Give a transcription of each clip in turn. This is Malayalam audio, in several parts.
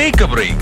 ടേക്ക് എ ബ്രേക്ക്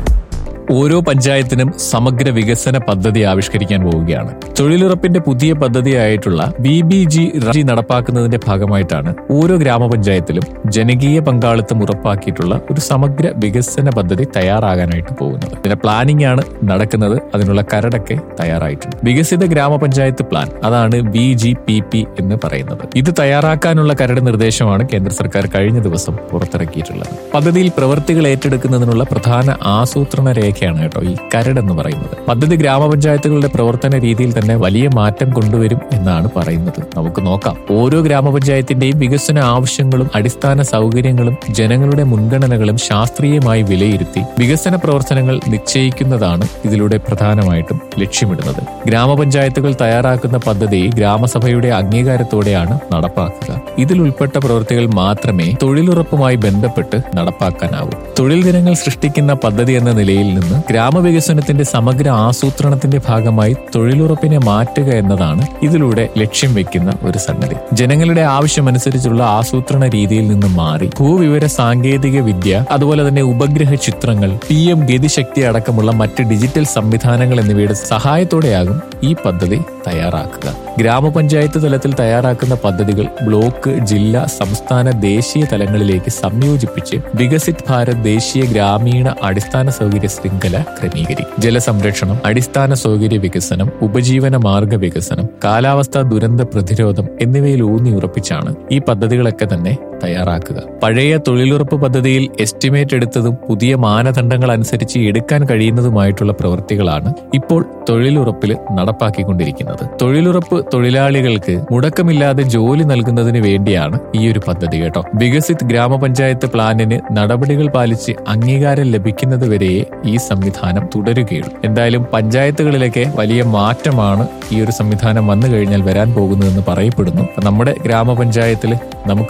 ഓരോ പഞ്ചായത്തിനും സമഗ്ര വികസന പദ്ധതി ആവിഷ്കരിക്കാൻ പോവുകയാണ് തൊഴിലുറപ്പിന്റെ പുതിയ പദ്ധതിയായിട്ടുള്ള ബി ബി ജി റാജി നടപ്പാക്കുന്നതിന്റെ ഭാഗമായിട്ടാണ് ഓരോ ഗ്രാമപഞ്ചായത്തിലും ജനകീയ പങ്കാളിത്തം ഉറപ്പാക്കിയിട്ടുള്ള ഒരു സമഗ്ര വികസന പദ്ധതി തയ്യാറാകാനായിട്ട് പോകുന്നത് ഇതിന്റെ പ്ലാനിംഗ് ആണ് നടക്കുന്നത് അതിനുള്ള കരടൊക്കെ തയ്യാറായിട്ടുണ്ട് വികസിത ഗ്രാമപഞ്ചായത്ത് പ്ലാൻ അതാണ് ബി ജി പി പി എന്ന് പറയുന്നത് ഇത് തയ്യാറാക്കാനുള്ള കരട് നിർദ്ദേശമാണ് കേന്ദ്ര സർക്കാർ കഴിഞ്ഞ ദിവസം പുറത്തിറക്കിയിട്ടുള്ളത് പദ്ധതിയിൽ പ്രവൃത്തികൾ ഏറ്റെടുക്കുന്നതിനുള്ള പ്രധാന ആസൂത്രണ രേഖയാണ് കേട്ടോ ഈ കരട് എന്ന് പറയുന്നത് പദ്ധതി ഗ്രാമപഞ്ചായത്തുകളുടെ പ്രവർത്തന രീതിയിൽ തന്നെ വലിയ മാറ്റം കൊണ്ടുവരും എന്നാണ് പറയുന്നത് നമുക്ക് നോക്കാം ഓരോ ഗ്രാമപഞ്ചായത്തിന്റെയും വികസന ആവശ്യങ്ങളും അടിസ്ഥാന സൗകര്യങ്ങളും ജനങ്ങളുടെ മുൻഗണനകളും ശാസ്ത്രീയമായി വിലയിരുത്തി വികസന പ്രവർത്തനങ്ങൾ നിശ്ചയിക്കുന്നതാണ് ഇതിലൂടെ പ്രധാനമായിട്ടും ലക്ഷ്യമിടുന്നത് ഗ്രാമപഞ്ചായത്തുകൾ തയ്യാറാക്കുന്ന പദ്ധതി ഗ്രാമസഭയുടെ അംഗീകാരത്തോടെയാണ് നടപ്പാക്കുക ഇതിൽ ഉൾപ്പെട്ട പ്രവൃത്തികൾ മാത്രമേ തൊഴിലുറപ്പുമായി ബന്ധപ്പെട്ട് നടപ്പാക്കാനാവൂ തൊഴിൽ ദിനങ്ങൾ സൃഷ്ടിക്കുന്ന പദ്ധതി എന്ന നിലയിൽ നിന്ന് ഗ്രാമവികസനത്തിന്റെ സമഗ്ര ആസൂത്രണത്തിന്റെ ഭാഗമായി തൊഴിലുറപ്പിനെ മാറ്റുക എന്നതാണ് ഇതിലൂടെ ലക്ഷ്യം വെക്കുന്ന ഒരു സംഗതി ജനങ്ങളുടെ ആവശ്യമനുസരിച്ചുള്ള ആസൂത്രണ രീതിയിൽ നിന്ന് മാറി ഭൂവിവര സാങ്കേതിക വിദ്യ അതുപോലെ തന്നെ ഉപഗ്രഹ ചിത്രങ്ങൾ പി എം ഗതിശക്തി അടക്കമുള്ള മറ്റ് ഡിജിറ്റൽ സംവിധാനങ്ങൾ എന്നിവയുടെ സഹായത്തോടെയാകും ഈ പദ്ധതി തയ്യാറാക്കുക ഗ്രാമപഞ്ചായത്ത് തലത്തിൽ തയ്യാറാക്കുന്ന പദ്ധതികൾ ബ്ലോക്ക് ജില്ല സംസ്ഥാന ദേശീയ തലങ്ങളിലേക്ക് സംയോജിപ്പിച്ച് വികസിത് ഭാരത് ദേശീയ ഗ്രാമീണ അടിസ്ഥാന സൗകര്യ ശൃംഖല ക്രമീകരിക്കും ജലസംരക്ഷണം അടിസ്ഥാന സൗകര്യ വികസനം ഉപജീവന മാർഗ വികസനം കാലാവസ്ഥാ ദുരന്ത പ്രതിരോധം എന്നിവയിൽ ഊന്നി ഉറപ്പിച്ചാണ് ഈ പദ്ധതികളൊക്കെ തന്നെ തയ്യാറാക്കുക പഴയ തൊഴിലുറപ്പ് പദ്ധതിയിൽ എസ്റ്റിമേറ്റ് എടുത്തതും പുതിയ മാനദണ്ഡങ്ങൾ അനുസരിച്ച് എടുക്കാൻ കഴിയുന്നതുമായിട്ടുള്ള പ്രവൃത്തികളാണ് ഇപ്പോൾ തൊഴിലുറപ്പിൽ നടപ്പാക്കിക്കൊണ്ടിരിക്കുന്നത് തൊഴിലുറപ്പ് തൊഴിലാളികൾക്ക് മുടക്കമില്ലാതെ ജോലി നൽകുന്നതിന് വേണ്ടിയാണ് ഈ ഒരു പദ്ധതി കേട്ടോ വികസിത് ഗ്രാമപഞ്ചായത്ത് പ്ലാനിന് നടപടികൾ പാലിച്ച് അംഗീകാരം ലഭിക്കുന്നത് വരെയേ ഈ സംവിധാനം തുടരുകയുള്ളൂ എന്തായാലും പഞ്ചായത്തുകളിലൊക്കെ വലിയ മാറ്റമാണ് ഈ ഒരു സംവിധാനം വന്നു കഴിഞ്ഞാൽ വരാൻ പോകുന്നതെന്ന് പറയപ്പെടുന്നു നമ്മുടെ ഗ്രാമപഞ്ചായത്തിൽ നമുക്ക്